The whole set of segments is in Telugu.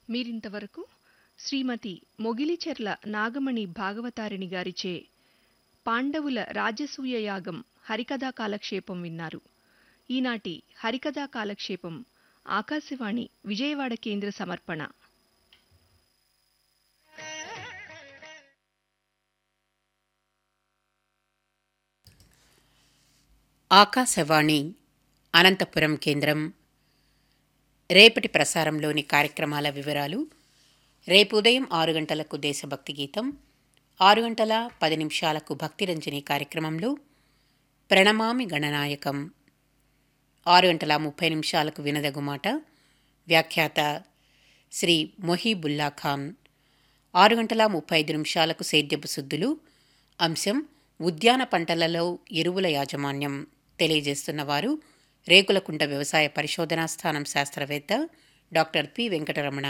మీరింతవరకు శ్రీమతి మొగిలిచెర్ల నాగమణి భాగవతారిణి గారిచే పాండవుల రాజసూయ యాగం హరికథా కాలక్షేపం విన్నారు ఈనాటి హరికథా కాలక్షేపం ఆకాశవాణి విజయవాడ కేంద్ర సమర్పణ ఆకాశవాణి అనంతపురం కేంద్రం రేపటి ప్రసారంలోని కార్యక్రమాల వివరాలు రేపు ఉదయం ఆరు గంటలకు దేశభక్తి గీతం ఆరు గంటల పది నిమిషాలకు భక్తిరంజని కార్యక్రమంలో ప్రణమామి గణనాయకం ఆరు గంటల ముప్పై నిమిషాలకు వినదగుమాట వ్యాఖ్యాత శ్రీ మొహీబుల్లా ఖాన్ ఆరు గంటల ముప్పై ఐదు నిమిషాలకు సేద్యపు శుద్ధులు అంశం ఉద్యాన పంటలలో ఎరువుల యాజమాన్యం తెలియజేస్తున్నవారు రేకులకుంట వ్యవసాయ పరిశోధనా స్థానం శాస్త్రవేత్త డాక్టర్ పి వెంకటరమణ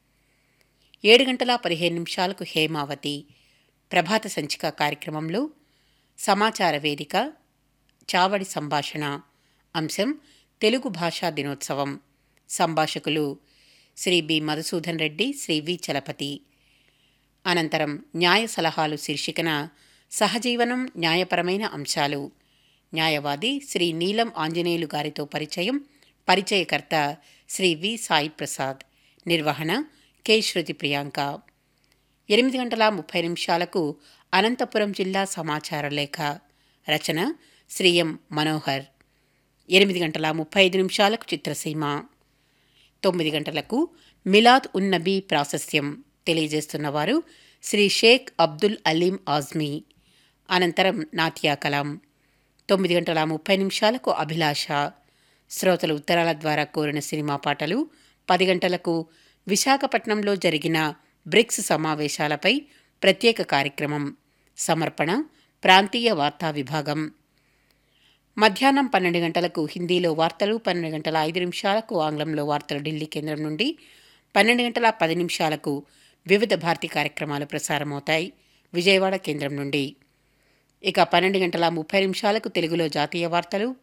ఏడు గంటల పదిహేను నిమిషాలకు హేమావతి ప్రభాత సంచిక కార్యక్రమంలో సమాచార వేదిక చావడి సంభాషణ అంశం తెలుగు భాషా దినోత్సవం సంభాషకులు శ్రీ బి మధుసూదన్ రెడ్డి శ్రీ వి చలపతి అనంతరం న్యాయ సలహాలు శీర్షికన సహజీవనం న్యాయపరమైన అంశాలు న్యాయవాది శ్రీ నీలం ఆంజనేయులు గారితో పరిచయం పరిచయకర్త శ్రీ వి సాయి ప్రసాద్ నిర్వహణ కె శృతి ప్రియాంక ఎనిమిది గంటల ముప్పై నిమిషాలకు అనంతపురం జిల్లా సమాచార లేఖ రచన శ్రీ ఎం మనోహర్ ఎనిమిది గంటల ముప్పై ఐదు నిమిషాలకు చిత్రసీమ తొమ్మిది గంటలకు మిలాద్ ఉన్ నబీ ప్రాశస్యం తెలియజేస్తున్నవారు శ్రీ షేక్ అబ్దుల్ అలీం ఆజ్మీ అనంతరం నాట్యా కలాం తొమ్మిది గంటల ముప్పై నిమిషాలకు అభిలాష శ్రోతలు ఉత్తరాల ద్వారా కోరిన సినిమా పాటలు పది గంటలకు విశాఖపట్నంలో జరిగిన బ్రిక్స్ సమావేశాలపై ప్రత్యేక కార్యక్రమం సమర్పణ ప్రాంతీయ వార్తా విభాగం మధ్యాహ్నం పన్నెండు గంటలకు హిందీలో వార్తలు పన్నెండు గంటల ఐదు నిమిషాలకు ఆంగ్లంలో వార్తలు ఢిల్లీ కేంద్రం నుండి పన్నెండు గంటల పది నిమిషాలకు వివిధ భారతి కార్యక్రమాలు ప్రసారమవుతాయి విజయవాడ కేంద్రం నుండి ఇక పన్నెండు గంటల ముప్పై నిమిషాలకు తెలుగులో జాతీయ వార్తలు